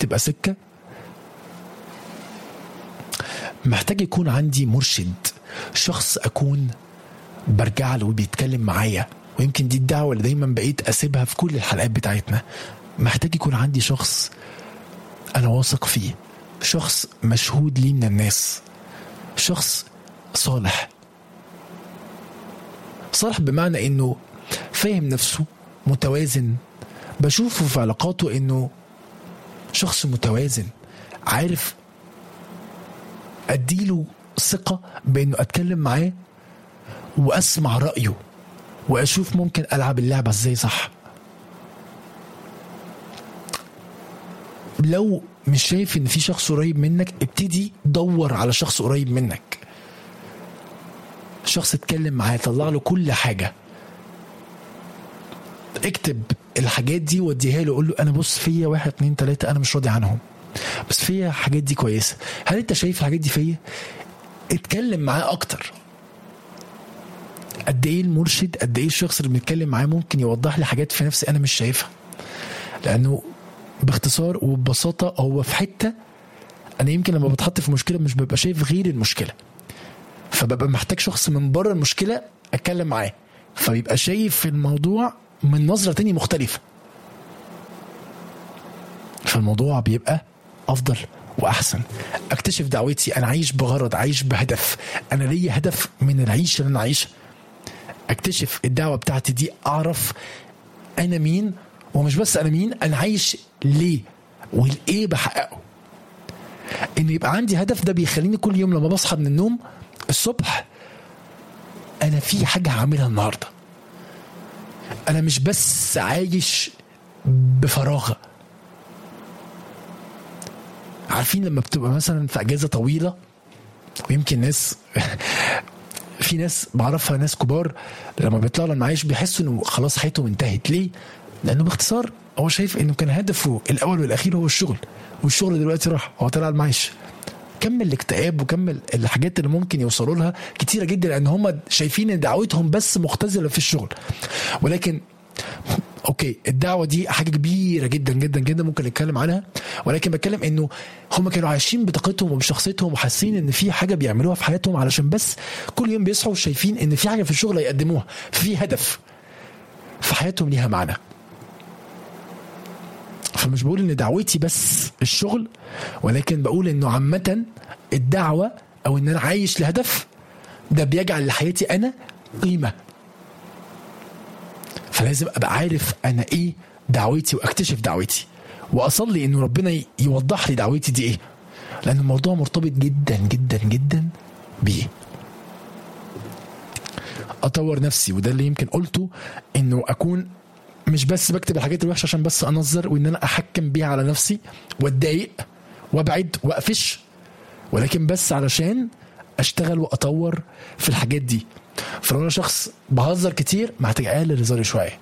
تبقى سكه محتاج يكون عندي مرشد شخص اكون برجع له وبيتكلم معايا ويمكن دي الدعوه اللي دايما بقيت اسيبها في كل الحلقات بتاعتنا محتاج يكون عندي شخص انا واثق فيه شخص مشهود لي من الناس شخص صالح صالح بمعنى انه فاهم نفسه متوازن بشوفه في علاقاته انه شخص متوازن عارف اديله ثقه بانه اتكلم معاه واسمع رايه واشوف ممكن العب اللعبه ازاي صح لو مش شايف ان في شخص قريب منك ابتدي دور على شخص قريب منك شخص اتكلم معاه طلع له كل حاجه اكتب الحاجات دي واديها له قول له انا بص فيا واحد اتنين تلاته انا مش راضي عنهم بس فيا الحاجات دي كويسه هل انت شايف الحاجات دي فيا اتكلم معاه اكتر قد ايه المرشد قد ايه الشخص اللي بنتكلم معاه ممكن يوضح لي حاجات في نفسي انا مش شايفها لانه باختصار وببساطه هو في حته انا يمكن لما بتحط في مشكله مش ببقى شايف غير المشكله فببقى محتاج شخص من بره المشكله اتكلم معاه فبيبقى شايف الموضوع من نظره تانية مختلفه فالموضوع بيبقى افضل واحسن اكتشف دعوتي انا عايش بغرض عايش بهدف انا ليا هدف من العيشه اللي انا عايشها اكتشف الدعوه بتاعتي دي اعرف انا مين ومش بس انا مين انا عايش ليه والايه بحققه ان يبقى عندي هدف ده بيخليني كل يوم لما بصحى من النوم الصبح انا في حاجه هعملها النهارده انا مش بس عايش بفراغ عارفين لما بتبقى مثلا في اجازه طويله ويمكن ناس في ناس بعرفها ناس كبار لما بيطلعوا لما عايش بيحسوا انه خلاص حياتهم انتهت ليه؟ لانه باختصار هو شايف انه كان هدفه الاول والاخير هو الشغل والشغل دلوقتي راح هو طلع المعيش كم الاكتئاب وكم الحاجات اللي ممكن يوصلوا لها كتيره جدا لان هم شايفين ان دعوتهم بس مختزله في الشغل ولكن اوكي الدعوه دي حاجه كبيره جدا جدا جدا ممكن نتكلم عنها ولكن بتكلم انه هم كانوا عايشين بطاقتهم وبشخصيتهم وحاسين ان في حاجه بيعملوها في حياتهم علشان بس كل يوم بيصحوا شايفين ان في حاجه في الشغل هيقدموها في هدف في حياتهم ليها معنى فمش بقول ان دعوتي بس الشغل ولكن بقول انه عامه الدعوه او ان انا عايش لهدف ده بيجعل لحياتي انا قيمه فلازم ابقى عارف انا ايه دعوتي واكتشف دعوتي واصلي انه ربنا يوضح لي دعوتي دي ايه لان الموضوع مرتبط جدا جدا جدا بيه اطور نفسي وده اللي يمكن قلته انه اكون مش بس بكتب الحاجات الوحشه عشان بس انظر وان انا احكم بيها على نفسي واتضايق وابعد واقفش ولكن بس علشان اشتغل واطور في الحاجات دي فلو انا شخص بهزر كتير محتاج اقلل هزاري شويه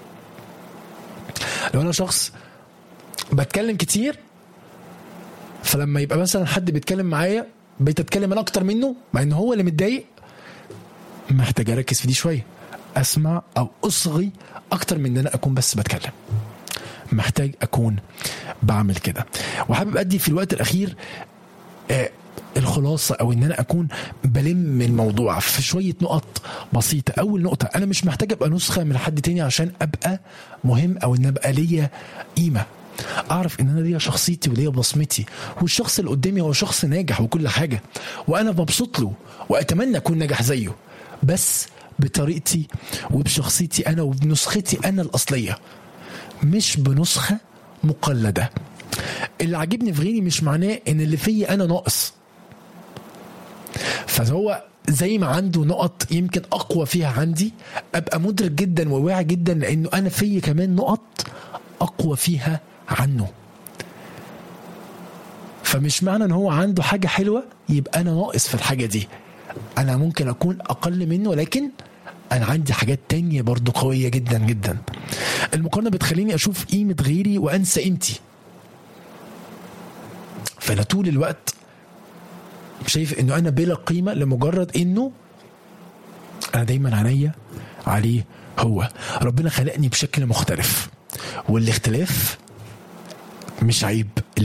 لو انا شخص بتكلم كتير فلما يبقى مثلا حد بيتكلم معايا بقيت اتكلم انا اكتر منه مع ان هو اللي متضايق محتاج اركز في دي شويه اسمع او اصغي اكتر من ان انا اكون بس بتكلم محتاج اكون بعمل كده وحابب ادي في الوقت الاخير آه الخلاصة أو إن أنا أكون بلم الموضوع في شوية نقط بسيطة أول نقطة أنا مش محتاج أبقى نسخة من حد تاني عشان أبقى مهم أو إن أبقى ليا قيمة أعرف إن أنا ليا شخصيتي وليا بصمتي والشخص اللي قدامي هو شخص ناجح وكل حاجة وأنا مبسوط له وأتمنى أكون ناجح زيه بس بطريقتي وبشخصيتي أنا وبنسختي أنا الأصلية مش بنسخة مقلدة اللي عاجبني في غيري مش معناه ان اللي فيا انا ناقص فهو زي ما عنده نقط يمكن اقوى فيها عندي ابقى مدرك جدا وواعي جدا لانه انا فيا كمان نقط اقوى فيها عنه فمش معنى ان هو عنده حاجه حلوه يبقى انا ناقص في الحاجه دي انا ممكن اكون اقل منه ولكن انا عندي حاجات تانية برضو قوية جدا جدا المقارنة بتخليني اشوف قيمة غيري وانسى قيمتي فانا طول الوقت شايف انه انا بلا قيمه لمجرد انه انا دايما عينيا عليه هو ربنا خلقني بشكل مختلف والاختلاف مش عيب